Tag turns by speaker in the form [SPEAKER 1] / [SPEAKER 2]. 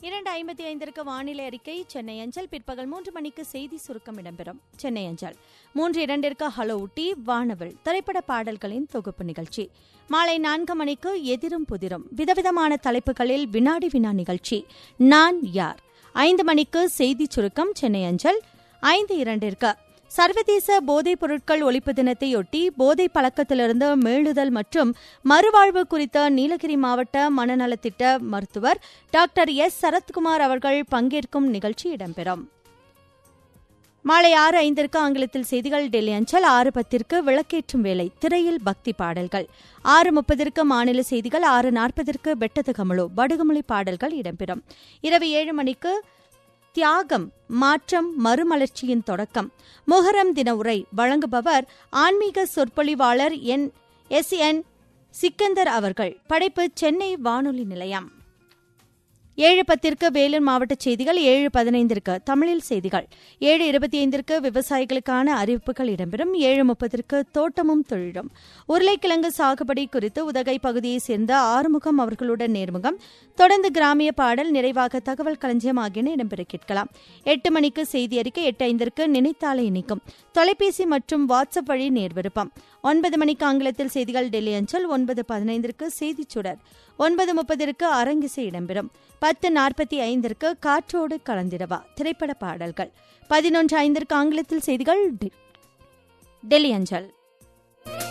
[SPEAKER 1] இரண்டு ஐம்பத்தி ஐந்திற்கு வானிலை அறிக்கை சென்னை அஞ்சல் பிற்பகல் மூன்று மணிக்கு செய்தி சுருக்கம் இடம்பெறும் சென்னை அஞ்சல் மூன்று இரண்டிற்கு ஹலோ ஊட்டி வானவில் திரைப்பட பாடல்களின் தொகுப்பு நிகழ்ச்சி மாலை நான்கு மணிக்கு எதிரும் புதிரும் விதவிதமான தலைப்புகளில் வினாடி வினா நிகழ்ச்சி நான் யார் ஐந்து மணிக்கு செய்தி சுருக்கம் சென்னை அஞ்சல் ஐந்து இரண்டிற்கு சர்வதேச போதைப் பொருட்கள் ஒழிப்பு தினத்தையொட்டி போதை பழக்கத்திலிருந்து மீளுதல் மற்றும் மறுவாழ்வு குறித்த நீலகிரி மாவட்ட மனநலத்திட்ட மருத்துவர் டாக்டர் எஸ் சரத்குமார் அவர்கள் பங்கேற்கும் நிகழ்ச்சி இடம்பெறும் மாலை ஆறு ஐந்திற்கு ஆங்கிலத்தில் செய்திகள் டெல்லி அஞ்சல் ஆறு பத்திற்கு விளக்கேற்றும் வேலை திரையில் பக்தி பாடல்கள் ஆறு முப்பதற்கு மாநில செய்திகள் ஆறு நாற்பதற்கு பெட்டது கமலு படுகுமொழி பாடல்கள் இடம்பெறும் இரவு ஏழு மணிக்கு தியாகம் மாற்றம் மறுமலர்ச்சியின் தொடக்கம் முகரம் தின உரை வழங்குபவர் ஆன்மீக சொற்பொழிவாளர் என் எஸ் என் சிக்கந்தர் அவர்கள் படைப்பு சென்னை வானொலி நிலையம் ஏழு பத்திற்கு வேலூர் மாவட்ட செய்திகள் ஏழு பதினைந்திற்கு தமிழில் செய்திகள் ஏழு இருபத்தி ஐந்திற்கு விவசாயிகளுக்கான அறிவிப்புகள் இடம்பெறும் ஏழு முப்பதற்கு தோட்டமும் தொழிலும் உருளைக்கிழங்கு சாகுபடி குறித்து உதகை பகுதியைச் சேர்ந்த ஆறுமுகம் அவர்களுடன் நேர்முகம் தொடர்ந்து கிராமிய பாடல் நிறைவாக தகவல் களஞ்சியம் ஆகியன இடம்பெற கேட்கலாம் எட்டு மணிக்கு செய்தி அறிக்கை எட்டு ஐந்திற்கு நினைத்தாலே இணைக்கும் தொலைபேசி மற்றும் வாட்ஸ்அப் வழி நேர்விருப்பம் ஒன்பது மணிக்கு ஆங்கிலத்தில் செய்திகள் டெல்லி அஞ்சல் ஒன்பது பதினைந்திற்கு செய்திச் சுடர் ஒன்பது முப்பதிற்கு அரங்கிசை இடம்பெறும் பத்து நாற்பத்தி ஐந்திற்கு காற்றோடு கலந்திடவா திரைப்பட பாடல்கள் பதினொன்று ஐந்திற்கு ஆங்கிலத்தில் செய்திகள் டெல்லி அஞ்சல்